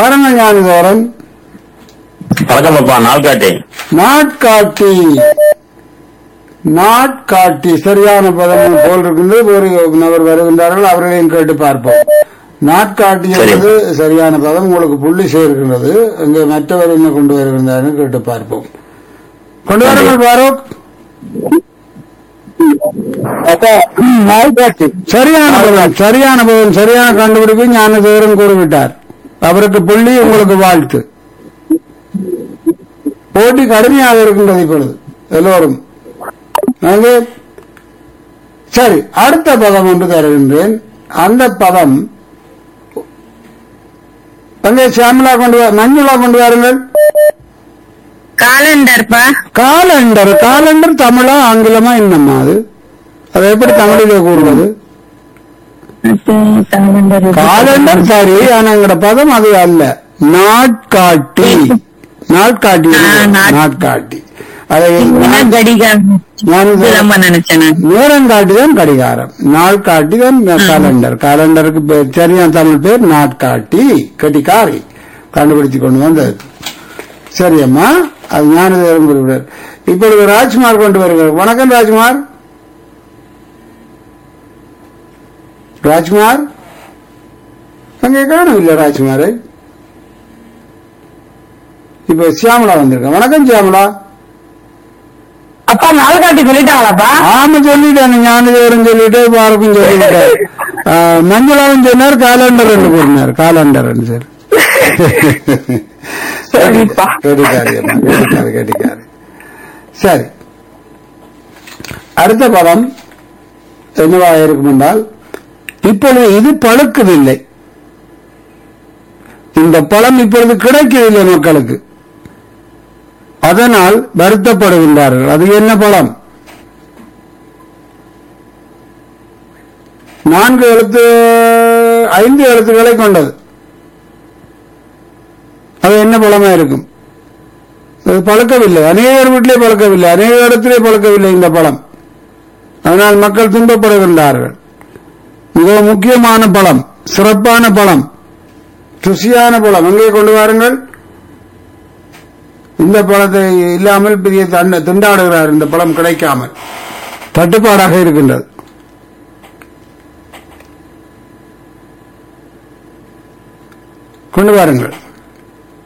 பரம ஞானதோரன் வணக்கம் அப்பா நாள்காட்டி நாட்காட்டி நாட்காட்டி சரியான பதம் போல் இருக்கின்றது ஒரு நபர் வருகின்றார்கள் அவர்களையும் கேட்டு பார்ப்போம் நாட்காட்டி சரி. என்பது சரியான பதம் உங்களுக்கு புள்ளி சேர்க்கின்றது இங்கே மற்றவர் என்ன கொண்டு வருகின்றார்கள் கேட்டு பார்ப்போம் கொண்டு வாருங்கள் பாரூக் சரியான பதம் சரியான பதம் சரியான கண்டுபிடிப்பு ஞானதேவரன் கூறிவிட்டார் அவருக்கு புள்ளி உங்களுக்கு வாழ்த்து போட்டி கடுமையாக இருக்கின்றது இப்பொழுது எல்லோரும் அது சரி அடுத்த பதம் ஒன்று தருகின்றேன் அந்த பதம் அங்கே சியாமலா கொண்டு வா மஞ்சுளா கொண்டு வாருங்கள் காலண்டர்ப்பா காலண்டர் காலண்டர் தமிழா ஆங்கிலமா என்னம்மா அது அதை எப்படி தமிழிலே கூறுவது காலண்டர் காலண்டர் சரி ஆனா எங்கட பதம் அது அல்ல நாட்காட்டி நாட்காட்டி ஆ, நாட்- நாட்காட்டி அதை கடிகாரம் நான் இது- சிலம்ப நினைச்சேன் நான். நேரம் காட்டிதான் கடிகாரம் நாள் காட்டி தான் காலண்டர் காலண்டருக்கு பேர் சரியான தமிழ் பேர் நாட்காட்டி கட்டிக்காரி கண்டுபிடிச்சு கொண்டு வந்தது சரி அம்மா அது ஞானதேவன் குறிப்பிட்டார் இப்பொழுது ராஜ்குமார் கொண்டு வருகிறார் வணக்கம் ராஜ்குமார் ராஜ்குமார் அங்கே காணவில்லை ராஜ்குமாரை இப்ப சியாமலா வந்திருக்கேன் வணக்கம் சியாமலா அப்பா நாள்காட்டி சொல்லிட்டாங்களாப்பா ஆமா சொல்லிட்டாங்க ஞானதேவரும் சொல்லிட்டு பாருக்கும் சொல்லிட்டாரு ஆ, மஞ்சளாவும் சொன்னார் காலண்டர் என்று கூறினார் காலண்டர் சார் சரிப்பா. கேட்டுக்காரு அம்மா, கேட்டுக்காரு கேட்டுக்காரு சரி அடுத்த பதம் என்னவாக இருக்கும் என்றால் இப்பொழுது இது பழுக்கவில்லை இந்த பழம் இப்பொழுது கிடைக்கவில்லை மக்களுக்கு அதனால் வருத்தப்படுகின்றார்கள் அது என்ன பழம் நான்கு எழுத்து ஐந்து எழுத்துக்களை கொண்டது அது என்ன பழமா இருக்கும் அது பழக்கவில்லை அநேகர் வீட்டிலே பழக்கவில்லை அநேக இடத்திலே பழக்கவில்லை இந்த பழம் அதனால் மக்கள் துன்பப்படுகின்றார்கள் மிக முக்கியமான பழம் சிறப்பான பழம் ருசியான பழம் எங்கே கொண்டு வாருங்கள் இந்த பழத்தை இல்லாமல் பெரிய தண்ட திண்டாடுகிறார் இந்த பழம் கிடைக்காமல் தட்டுப்பாடாக இருக்கின்றது கொண்டு வாருங்கள்